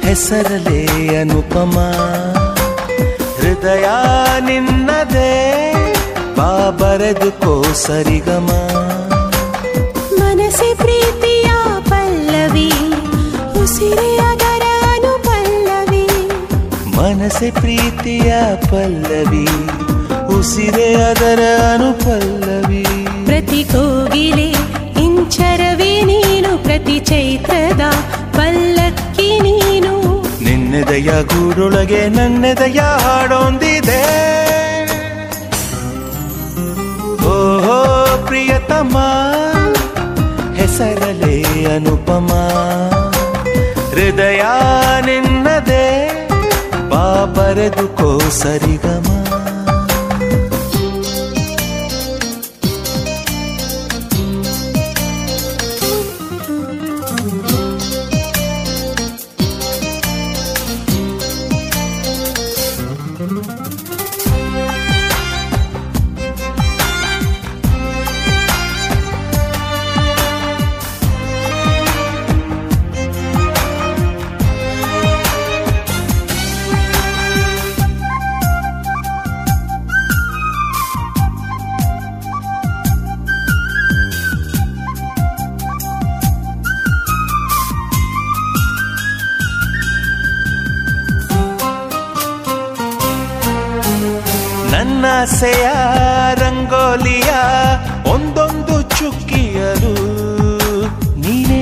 ಹೆಸರಲೇ ಅನುಪಮ ಹೃದಯ ನಿನ್ನದೇ ಬಾ ಬರೆದುಕೋ ಸರಿಗಮ ಮನಸ್ಸೆ ಪ್ರೀತಿಯ ಪಲ್ಲವಿ ಉಸಿರೇ ಅದರ ಅನುಪಲ್ಲವಿ ಮನಸ್ಸೆ ಪ್ರೀತಿಯ ಪಲ್ಲವಿ ಉಸಿರೇ ಅದರ ಅನುಪಲ್ಲವಿ ಪ್ರತಿ ಕೋಗಿಲೆ ಇಂಚರವೇ ನೀನು ಪ್ರತಿ ಚೈತ್ರದ ಪಲ್ಲಕ್ಕಿ ನೀನು ನಿನ್ನೆದೆಯ ಗೂಡೊಳಗೆ ನನ್ನೆದೆಯ ಹಾಡೊಂದಿದೆ ಓಹೋ ಪ್ರಿಯತಮ ಹೆಸರಲೇ ಅನುಪಮ ಹೃದಯ ನಿನ್ನದೇ ಬಾ ಬರೆದುಕೋ ಸರಿಗಮ ನನ್ನಾಸೆಯ ರಂಗೋಲಿಯ ಒಂದೊಂದು ಚುಕ್ಕಿಯಲು ನೀನೇ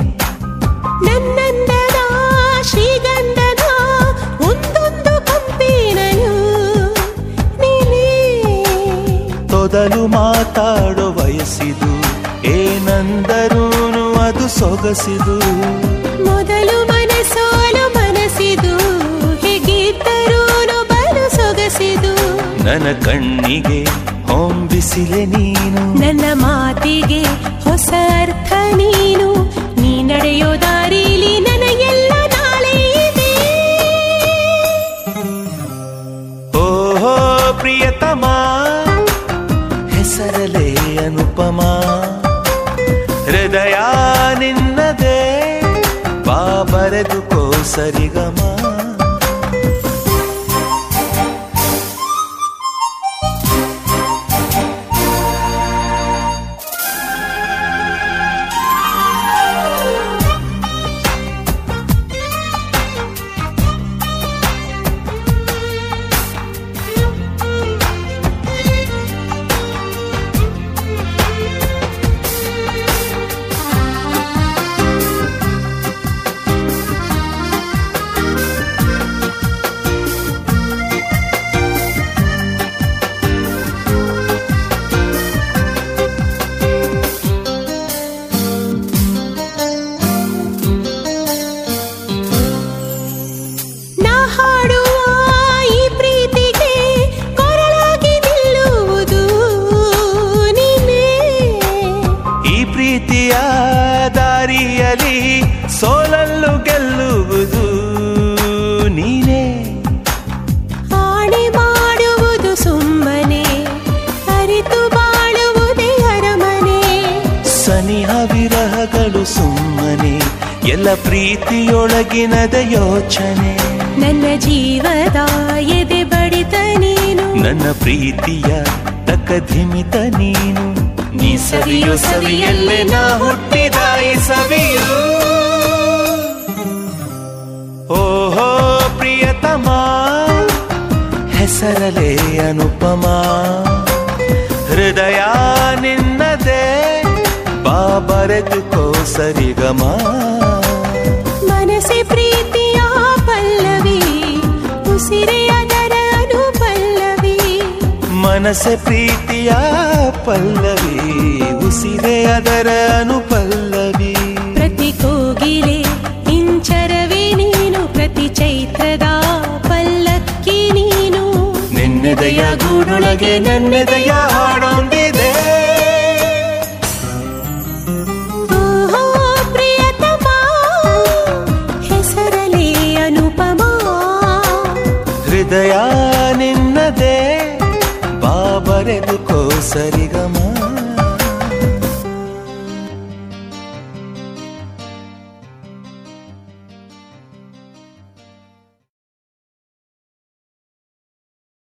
ನನ್ನಂದದ ಶ್ರೀಗಂಧದ ಒಂದೊಂದು ಕಂಪಿನನು ನೀನೇ ತೊದಲು ಮಾತಾಡೋ ವಯಸ್ಸಿದು ಏನಂದರೂನು ಅದು ಸೊಗಸಿದು ಮೊದಲು ಮನಸೋಲು ಮನಸ್ಸಿದು ಹೇಗಿದ್ದರೂ ಬಲು ಸೊಗಸಿದು ನನ್ನ ಕಣ್ಣಿಗೆ ಹೊಂಬಿಸಿಲೆ ನೀನು ನನ್ನ ಮಾತಿಗೆ ಹೊಸ ಅರ್ಥ ನೀನು ನೀ ನಡೆಯೋ ದಾರಿಲಿ ನನಗೆಲ್ಲ ನಾಳೆ ಇದೆ ಓಹೋ ಪ್ರಿಯತಮ ಹೆಸರಲೇ ಅನುಪಮ ಹೃದಯ ನಿನ್ನದೇ ಬಾ ಬರೆದುಕೋ ಸರಿಗಮ ನಾ ಹಾಡುವ ಈ ಪ್ರೀತಿಗೆ ಕೊರಳಾಗಿ ನಿಲ್ಲುವುದು ನೀನೇ ಈ ಪ್ರೀತಿಯ ದಾರಿಯಲ್ಲಿ ಸೋಲಲ್ಲು ಗೆಲ್ಲುವುದು ನೀನೇ ಆಣೆ ಮಾಡುವುದು ಸುಮ್ಮನೆ ಅರಿತು ಬಾಳುವುದೇ ಅರಮನೆ ಸನಿಹ ವಿರಹಗಳು ಸುಮ್ಮನೆ ಎಲ್ಲ ಪ್ರೀತಿಯೊಳಗಿನದ ಯೋಚನೆ ನನ್ನ ಜೀವದ ಎದೆ ಬಡಿತ ನೀನು ನನ್ನ ಪ್ರೀತಿಯ ತಕಧಿಮಿತ ನೀನು ನೀ ಸವಿಯೋ ಸವಿಯಲ್ಲೇ ನಾ ಹುಟ್ಟಿದ ಈ ಸವಿಯು ಓಹೋ ಪ್ರಿಯತಮ ಹೆಸರಲೇ ಅನುಪಮ ಹೃದಯ ನಿನ್ನದೇ ಬಾ ಬರೆದುಕೋ ಸರಿಗಮ ಮನಸ್ಸೆ ಪ್ರೀತಿಯ ಪಲ್ಲವಿ ಉಸಿರೇ ಅದರ ಅನುಪಲ್ಲವಿ ಮನಸ್ಸೆ ಪ್ರೀತಿಯ ಪಲ್ಲವಿ ಉಸಿರೇ ಅದರ ಅನುಪಲ್ಲವಿ ಪ್ರತಿ ಕೋಗಿಲೆ ಇಂಚರವೇ ನೀನು ಪ್ರತಿ ಚೈತ್ರದ ಪಲ್ಲಕ್ಕಿ ನೀನು ನಿನ್ನೆದೆಯ ಗೂಡೊಳಗೆ ನನ್ನೆದೆಯ ಹಾಡೊಂದಿದೆ